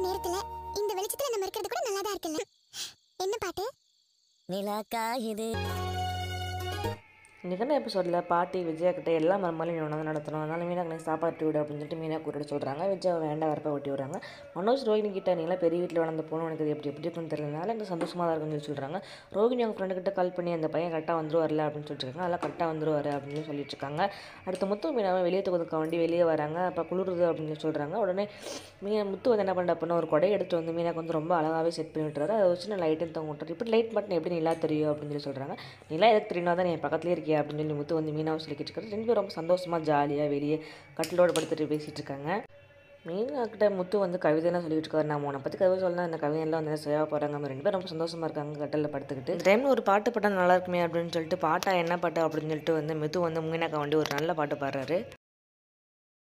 நேரத்துல இந்த வெளிச்சத்துல நம்ம இருக்கிறது கூட நல்லா தான் இருக்குல்ல என்ன பாட்டு நிலாக்கா இது இன்றைக்கான எபிசோடில் பாட்டி விஜயா கிட்ட எல்லா மருமலையும் ஒன்று வந்து நடத்தணும் அதனால மீனா எனக்கு சாப்பாடு விடு அப்படின்னு சொல்லிட்டு மீனா கூட்டிட்டு சொல்கிறாங்க விஜயா வேண்டாம் வரப்ப ஒட்டி விடுறாங்க மனோஜ் ரோஹினி கிட்ட நீங்களா பெரிய வீட்டில் வளர்ந்த போகணும் எனக்கு இது எப்படி எப்படி இருக்குன்னு தெரியலனால எனக்கு சந்தோஷமாக தான் இருக்குன்னு சொல்லி சொல்கிறாங்க ரோஹினி அவங்க ஃப்ரெண்டு கிட்ட கால் பண்ணி அந்த பையன் கரெக்டாக வந்துருவார்ல அப்படின்னு சொல்லிட்டு இருக்காங்க அதெல்லாம் கரெக்டாக வந்துருவாரு அப்படின்னு சொல்லி சொல்லிட்டு இருக்காங்க அடுத்து முத்து மீனாவை வெளியே தூக்க வண்டி வெளியே வராங்க அப்போ குளிருது அப்படின்னு சொல்லி சொல்கிறாங்க உடனே மீனா முத்து வந்து என்ன பண்ணுற அப்படின்னா ஒரு கொடை எடுத்து வந்து மீனாக்கு வந்து ரொம்ப அழகாகவே செட் பண்ணி விட்டுறாரு அதை வச்சு நான் லைட்டும் தொங்க விட்டுறாரு இப்படி லைட் மட்டும் எப்படி நிலா தெரியும் அப்படின்னு சொல்லி சொல்கிறாங்க நிலா எதுக்கு தெரியும் தான் என் பக்கத்துலேயே இருக்கியா அப்படின்னு சொல்லி முத்து வந்து மீனாவை சொல்லிக்கிட்டு இருக்காரு ரெண்டு பேரும் ரொம்ப சந்தோஷமாக ஜாலியாக வெளியே கட்டிலோட படுத்துட்டு பேசிகிட்டு இருக்காங்க மீனா கிட்ட முத்து வந்து கவிதைலாம் சொல்லிட்டு இருக்காரு நான் உன்னை பற்றி கவிதை சொல்லலாம் இந்த கவிதையெல்லாம் வந்து சேவா போகிறாங்க அவங்க ரெண்டு பேரும் ரொம்ப சந்தோஷமாக இருக்காங்க கட்டிலில் படுத்துக்கிட்டு இந்த டைமில் ஒரு பாட்டு பாட்டா நல்லா இருக்குமே அப்படின்னு சொல்லிட்டு பாட்டா என்ன பாட்டு அப்படின்னு சொல்லிட்டு வந்து முத்து வந்து மீனாக்கா வண்டி ஒரு நல்ல பாட்டு பாடுறாரு